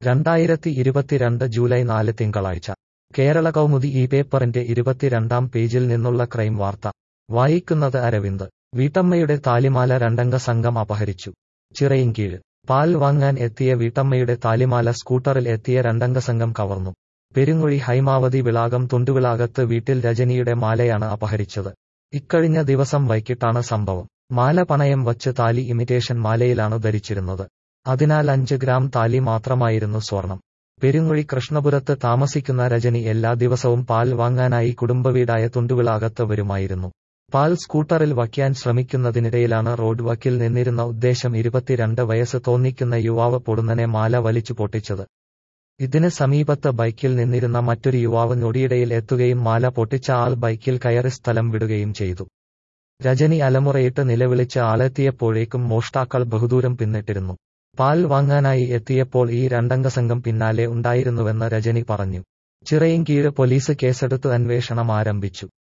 രണ്ടായിരത്തി ഇരുപത്തിരണ്ട് ജൂലൈ നാല് തിങ്കളാഴ്ച കേരള കൗമുദി ഈ പേപ്പറിന്റെ ഇരുപത്തിരണ്ടാം പേജിൽ നിന്നുള്ള ക്രൈം വാർത്ത വായിക്കുന്നത് അരവിന്ദ് വീട്ടമ്മയുടെ താലിമാല രണ്ടംഗ സംഘം അപഹരിച്ചു ചിറയിൻകീഴ് പാൽ വാങ്ങാൻ എത്തിയ വീട്ടമ്മയുടെ താലിമാല സ്കൂട്ടറിൽ എത്തിയ രണ്ടംഗ സംഘം കവർന്നു പെരുങ്ങുഴി ഹൈമാവതി വിളാകം തുണ്ടുവിളാകത്ത് വീട്ടിൽ രജനിയുടെ മാലയാണ് അപഹരിച്ചത് ഇക്കഴിഞ്ഞ ദിവസം വൈകിട്ടാണ് സംഭവം മാല പണയം വച്ച് താലി ഇമിറ്റേഷൻ മാലയിലാണ് ധരിച്ചിരുന്നത് അതിനാൽ അഞ്ച് ഗ്രാം താലി മാത്രമായിരുന്നു സ്വർണം പെരുങ്ങുഴി കൃഷ്ണപുരത്ത് താമസിക്കുന്ന രജനി എല്ലാ ദിവസവും പാൽ വാങ്ങാനായി കുടുംബവീടായ തുണ്ടുവിളാകത്ത് വരുമായിരുന്നു പാൽ സ്കൂട്ടറിൽ വയ്ക്കാൻ ശ്രമിക്കുന്നതിനിടയിലാണ് റോഡ് വക്കിൽ നിന്നിരുന്ന ഉദ്ദേശം ഇരുപത്തിരണ്ട് വയസ്സ് തോന്നിക്കുന്ന യുവാവ് പൊടുന്നനെ മാല വലിച്ചു പൊട്ടിച്ചത് ഇതിന് സമീപത്ത് ബൈക്കിൽ നിന്നിരുന്ന മറ്റൊരു യുവാവ് ഞൊടിയിടയിൽ എത്തുകയും മാല പൊട്ടിച്ച ആൾ ബൈക്കിൽ കയറി സ്ഥലം വിടുകയും ചെയ്തു രജനി അലമുറയിട്ട് നിലവിളിച്ച് ആളെത്തിയപ്പോഴേക്കും മോഷ്ടാക്കൾ ബഹുദൂരം പിന്നിട്ടിരുന്നു പാൽ വാങ്ങാനായി എത്തിയപ്പോൾ ഈ രണ്ടംഗ സംഘം പിന്നാലെ ഉണ്ടായിരുന്നുവെന്ന് രജനി പറഞ്ഞു ചിറയിൻകീഴ് പോലീസ് കേസെടുത്ത് അന്വേഷണം ആരംഭിച്ചു